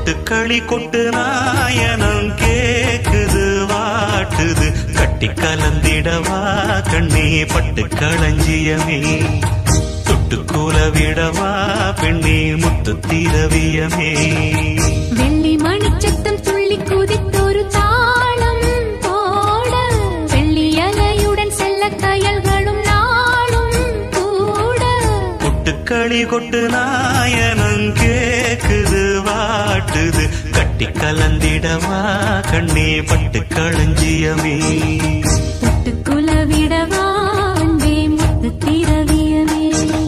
கொட்டுக்களி கொட்டு நாயனம் கேக்குது வாட்டுது கட்டி கலந்திடவா கண்ணே பட்டு களஞ்சியமே தொட்டுக்கூல விடவா பெண்ணே முத்து திரவியமே வெள்ளி மணிச்சத்தம் துள்ளி குதித்தொரு தாளம் போட வெள்ளி அலையுடன் செல்ல கயல்களும் நாளும் கூட கொட்டுக்களி கொட்டு நாயனம் கேக்குது வாட்டுது கட்டி கலந்திடவா கண்ணே பட்டு களஞ்சியமே தொட்டு குலவிடவா அன்பே முத்து திரவியமே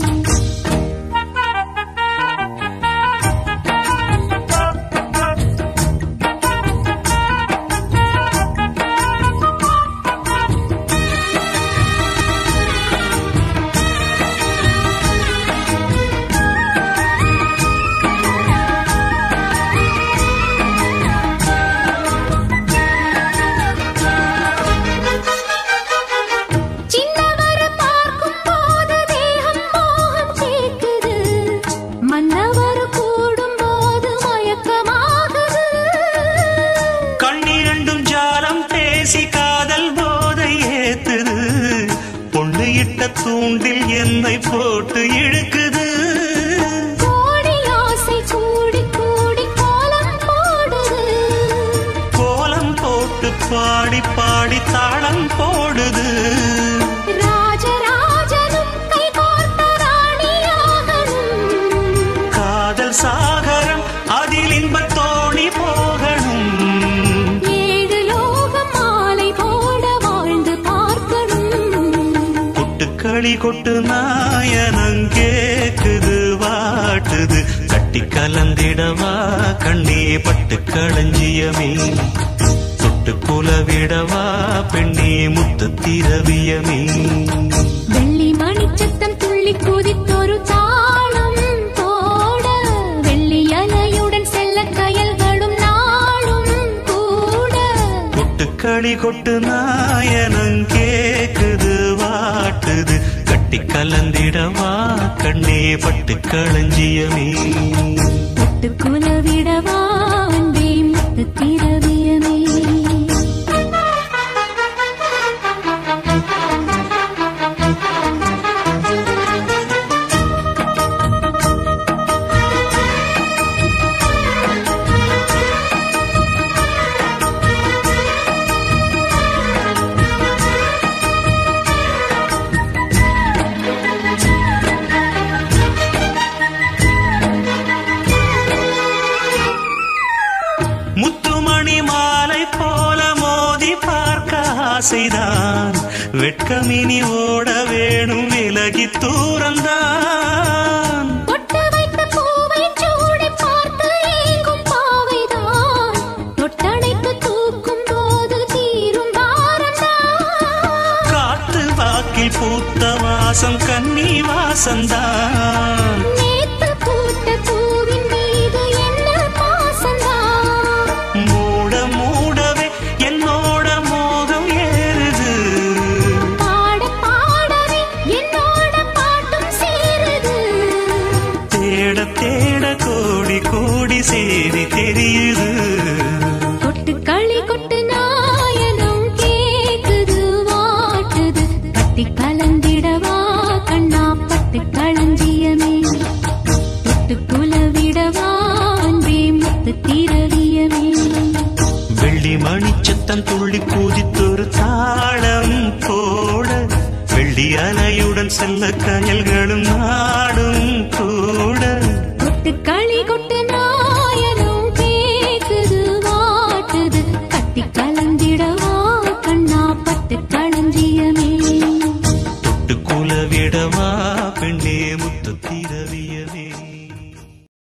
சின்னவர பார்க்கும் போது தேகம் மோகம் கேக்குது மன்னவர் கூடும் போது மயக்கமாகுது கண்ணிரண்டும் ஜாலம் பேசி காதல் போதை ஏத்துது பொண்ணு இட்ட தூண்டில் என்னை போட்டு இழுக்குது கோடி ஆசை கூடி கூடி கோலம் போடுது கோலம் போட்டு பாடி பாடி தாளம் போடுது ராஜராஜனும் கை கோர்த்த ராணியாகணும் காதல் சாகரம் அதில் இன்பத் தோணி போகணும் ஏழு லோகம் மாலை போட வாழ்ந்து பார்க்கணும் கொட்டுக்களி கொட்டு நாயனம் கேக்குது வாட்டுது கட்டி கலந்திடவா கண்ணே பட்டு களஞ்சியமே தொட்டு குலவிடவா பெண்ணே முத்து திரவியமே வெள்ளி மணிச்சத்தம் துள்ளி குதித்தொரு தாளம் போட வெள்ளி அலையுடன் செல்ல கயல்களும் நாளும் கூட கொட்டுக்களி கொட்டு நாயனம் கேக்குது வாட்டுது கட்டி கலந்திடவா கண்ணே பட்டு களஞ்சியமே தொட்டு குலவிடவா அன்பே முத்து திரவியமே முத்துமணி மாலை போல மோதி பார்க்க ஆசைதான் வெட்கமினி ஓட வேணும் விலகி தூரந்தான் பொட்டு வைத்த பூவை சூடி பார்த்து ஏங்கும் பாவைதான் தொட்டணைத்து தூக்கும் போது தீரும் பாரம்தான் காத்து வாக்கில் பூத்த வாசம் கன்னி வாசந்தான் நேத்து பூத்த பூவின் மீது என்ன பாசம்தான் மூட மூடவே என்னோட மோகம் ஏறுது பாட பாடவே என்னோட பாட்டும் சேருது தேட தேட கோடி கோடி சேரி தெரியுது கொட்டு களி கொட்டு நாயனம் கேக்குது வாட்டுது கட்டி கலந்திடவா கண்ணா பட்டு களஞ்சியமே தொட்டு குலவிடவா அன்பே முத்து திரவியமே வெள்ளி மணிச்சத்தம் துள்ளி குதித்தொரு தாளம் போட வெள்ளி அலையுடன் செல்ல கயல்களும் நாடும் கூட கொட்டு களி கொட்டு நாயனம்